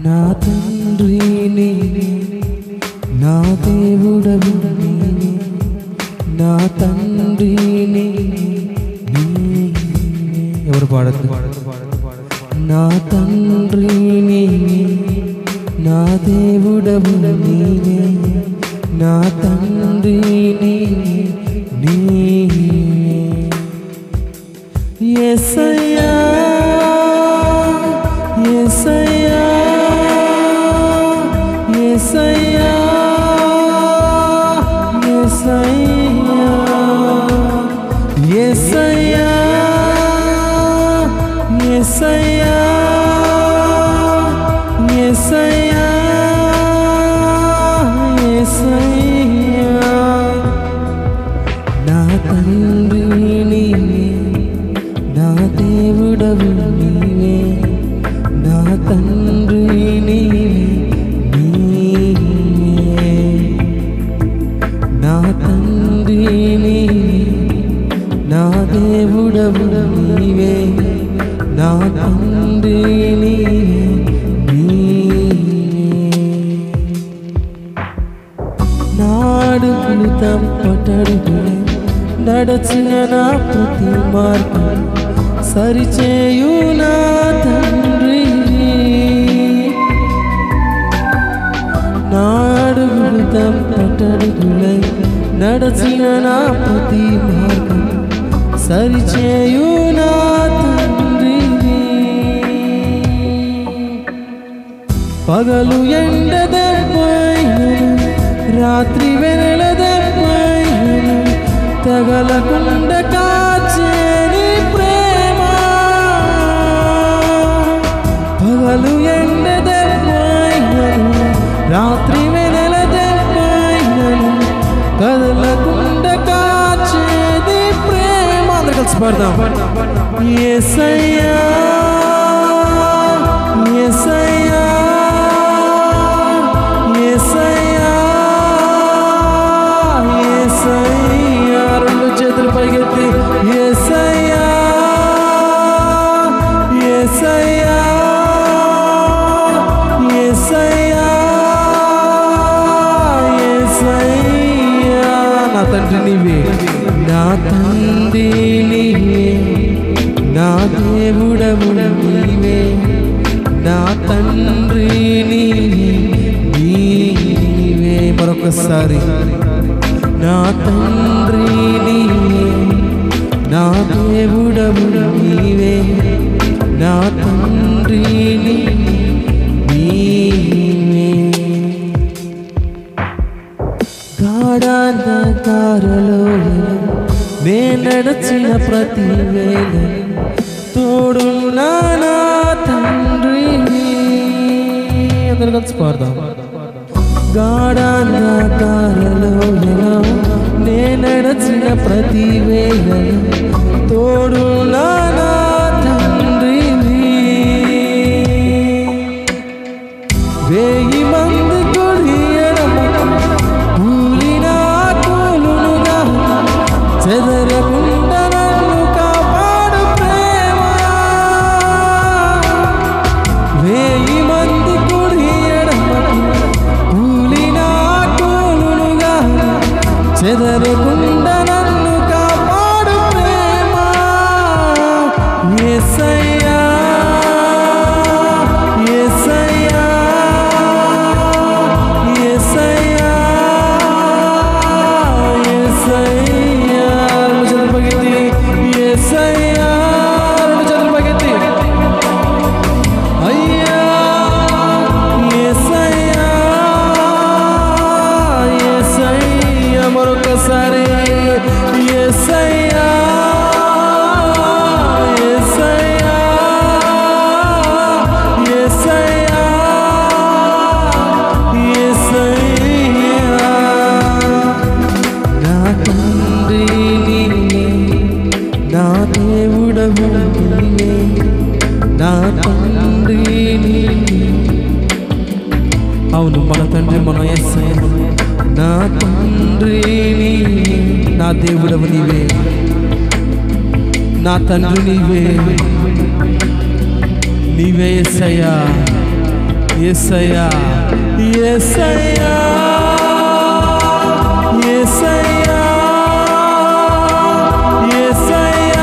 నా తండ్రి నీవే నా దేవుడవు నీవే నా తండ్రి నీవే నీవే. ఎవరు పాడద్దు నా తండ్రి నీవే నా దేవుడవు నీవే నా తండ్రి నీవే నీవే యేసయ్యా యేసయ్యా యేసయ్యా యేసయ్యా యేసయ్యా యేసయ్యా యేసయ్యా యేసయ్యా నా తండ్రి నీవే నా దేవుడవు నీవే నా తండ్రి నీవే నీవే నా తండ్రి నీవే నా దేవుడవు నీవే నా తండ్రి నీవే నీవే నాడుగులు తప్పటడుగులే నడచిన నా ప్రతి మార్గం సరిచేయు నా తండ్రి నాడుగులు తప్పటడుగులే నడచిన నా ప్రతి మార్గం సరిచేయు నా తండ్రి పగలు ఎండదెప్పైనను రాత్రి వెనలదెప్పైనను తగలకుండ కాచేని ప్రేమ పగలు ఎండదెప్పైనను రాత్రి వెనలదెప్పైనను కదలకుండ కాచేది ప్రేమ అందరు కలిసి పాడదాం యేసయ్యా యేసయ్యా యేసయ్యా యేసయ్యా రెండు చేతులు పైకెత్తి యేసయ్యా యేసయ్యా యేసయ్యా యేసయ్యా నా తండ్రి నీవే నా తండ్రి నీవే నా దేవుడవు నీవే నా తండ్రి నీవే నీవే మరొకసారి నా తండ్రి నీవే నా దేవుడవు నీవే నా తండ్రి నీవే నీవే గాఢాంధకారలో నే నడచిన ప్రతి వేళ తోడున్నా నా తండ్రి అందరు కలిసి పాడదాం గాఢాంధకారలో నే నడచిన ప్రతి వేళ తోడున్నా నా తండ్రి వేయి మంది కొడియడము కూలిన కూలునుగా చెదరకుండా నన్ను కాపాడు ప్రేమ వేయి మంది కొడియడము కూలిన కూలునుగా చెదరకుండా నన్ను కాపాడు ప్రేమ యేసయ్యా యేసయ్యా యేసయ్యా యేసయ్యా రెండు చేతులు పైకెత్తి యేసయ్యా రెండు చేతులు పైకెత్తి అయ్యా యేసయ్యా యేసయ్యా మరొకసారి యేసయ్యా యేసయ్యా యేసయ్యా యేసయ్యా నా తండ్రి నీవే నా దేవుడవు నీవే నా తండ్రి నీవే అవును మన తండ్రి మన ఎస్ఐ నా తండ్రి నీవే నా దేవుడవు నీవే నా తండ్రి నీవే నీవే ఎస్సయ్యా ఏసయ్యా ఏసయ్యా ఏసయ్యా ఏసయ్యా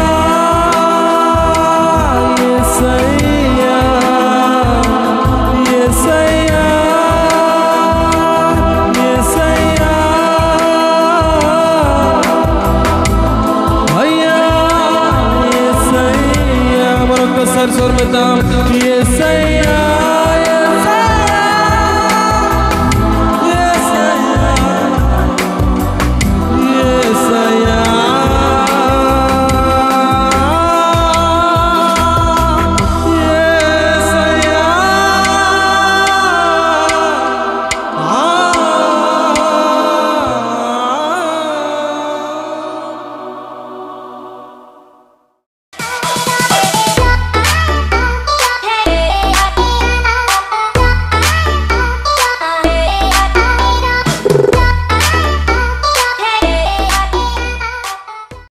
ఏసయ్యా ఏసయ్యా ఏసయ్యా అయ్యా ఏసయ్యా మరొకసారి స్వర్మిద్దాం ఏసయ్యా